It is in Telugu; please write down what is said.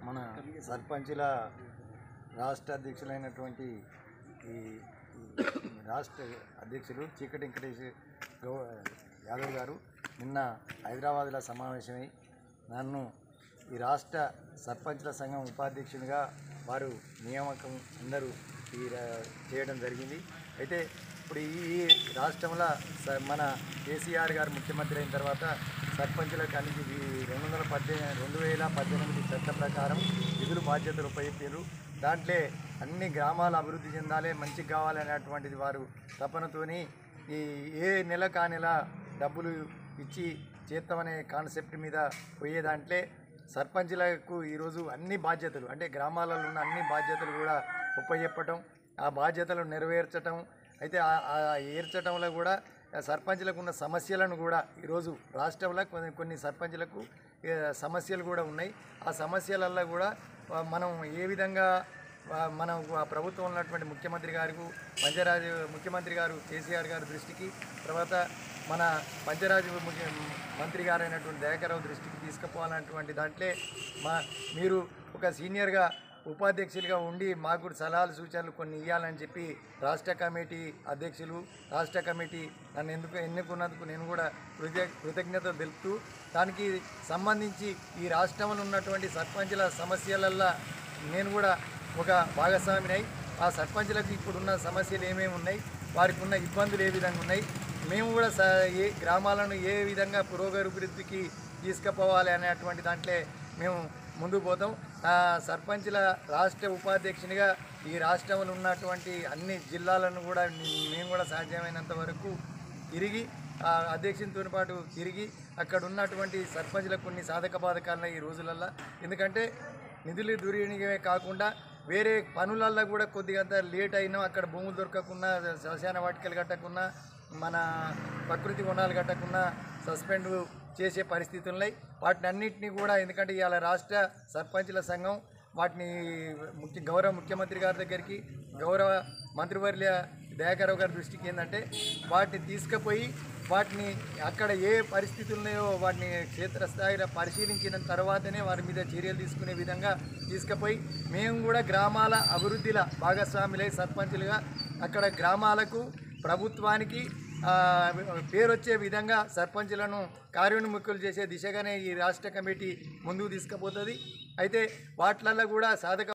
మన సర్పంచుల రాష్ట్ర అధ్యక్షులైనటువంటి ఈ ఈ రాష్ట్ర అధ్యక్షులు చీకటి వెంకటేష్ గౌ యాదవ్ గారు నిన్న హైదరాబాద్లో సమావేశమై నన్ను ఈ రాష్ట్ర సర్పంచుల సంఘం ఉపాధ్యక్షునిగా వారు నియామకం అందరూ ఈ రా- చేయడం జరిగింది అయితే ఇప్పుడు ఈ రాష్ట్రంలో స- మన కేసీఆర్ గారు ముఖ్యమంత్రి అయిన తర్వాత సర్పంచులకు అన్ని ఈ రెండు వందల పద్దెనిమిది రెండు వేల పద్దెనిమిది చట్టం ప్రకారం విధులు బాధ్యతలు ఉపయోగించారు దాంట్లో అన్ని గ్రామాలు అభివృద్ధి చెందాలి మంచిగా కావాలనేటువంటిది వారు తపనతోని ఈ ఏ నెల కా నెల డబ్బులు ఇచ్చి చేస్తామనే కాన్సెప్ట్ మీద పోయే దాంట్లో సర్పంచులకు ఈరోజు అన్ని బాధ్యతలు అంటే గ్రామాలలో ఉన్న అన్ని బాధ్యతలు కూడా ఉపయోగపడటం ఆ బాధ్యతలు నెరవేర్చటం అయితే ఆ- ఆ ఏర్చటంలో కూడా ఆ సర్పంచులకు ఉన్న సమస్యలను కూడా ఈరోజు రాష్ట్రంలో కొన్ని కొన్ని సర్పంచులకు ఏ, సమస్యలు కూడా ఉన్నాయి ఆ సమస్యలల్లో కూడా ఆ, మనం ఏ విధంగా ఆ, మనం ఆ ప్రభుత్వం ఉన్నటువంటి ముఖ్యమంత్రి గారికి పంచరాజు ముఖ్యమంత్రి గారు కేసీఆర్ గారి దృష్టికి తర్వాత మన పంచరాజు ముఖ్య మంత్రి గారు అయినటువంటి దయాకరావు దృష్టికి తీసుకుపోవాలన్నటువంటి దాంట్లో మా మీరు ఒక సీనియర్గా ఉపాధ్యక్షులుగా ఉండి మాకు కూడా సలహాలు సూచనలు కొన్ని ఇవ్వాలని చెప్పి రాష్ట్ర కమిటీ అధ్యక్షులు రాష్ట్ర కమిటీ నన్ను ఎందుకు ఎన్నుకున్నందుకు నేను కూడా కృతజ్ఞ కృతజ్ఞత తెలుపుతూ దానికి సంబంధించి ఈ రాష్ట్రంలో ఉన్నటువంటి సర్పంచుల సమస్యలల్లో నేను కూడా ఒక భాగస్వామినై ఆ సర్పంచులకు ఇప్పుడున్న సమస్యలు ఏమేమి ఉన్నాయి వారికి ఉన్న ఇబ్బందులు ఏ విధంగా ఉన్నాయి మేము కూడా స ఏ గ్రామాలను ఏ విధంగా పురోగభివృద్ధికి తీసుకుపోవాలి అనేటువంటి దాంట్లో మేము ముందుకు పోతాం ఆ సర్పంచుల రాష్ట్ర ఉపాధ్యక్షునిగా ఈ రాష్ట్రంలో ఉన్నటువంటి అన్ని జిల్లాలను కూడా మేము కూడా సాధ్యమైనంత వరకు తిరిగి ఆ అధ్యక్షునితో పాటు తిరిగి అక్కడ ఉన్నటువంటి సర్పంచులకు కొన్ని సాధక బాధకాలను ఈ రోజులల్లో ఎందుకంటే నిధులు దుర్వినియోగమే కాకుండా వేరే పనులల్లో కూడా కొద్దిగంత లేట్ అయినా అక్కడ భూములు దొరకకుండా శ్మశాన వాటికలు కట్టకున్నా మన ప్రకృతి వనాలు కట్టకున్నా సస్పెండ్ చేసే పరిస్థితులు ఉన్నాయి వాటిని అన్నింటినీ కూడా ఎందుకంటే ఇవాళ రాష్ట్ర సర్పంచుల సంఘం వాటిని ముఖ్య గౌరవ ముఖ్యమంత్రి గారి దగ్గరికి గౌరవ మంత్రివర్య దయాకరావు గారి దృష్టికి ఏంటంటే వాటిని తీసుకుపోయి వాటిని అక్కడ ఏ పరిస్థితులు ఉన్నాయో వాటిని క్షేత్రస్థాయిలో పరిశీలించిన తర్వాతనే వారి మీద చర్యలు తీసుకునే విధంగా తీసుకుపోయి మేము కూడా గ్రామాల అభివృద్ధిలో భాగస్వాములై సర్పంచులుగా అక్కడ గ్రామాలకు ప్రభుత్వానికి ఆ, పేరు వచ్చే విధంగా సర్పంచులను కార్యోన్ముఖులు చేసే దిశగానే ఈ రాష్ట్ర కమిటీ ముందుకు తీసుకుపోతుంది అయితే వాటిలలో కూడా సాధక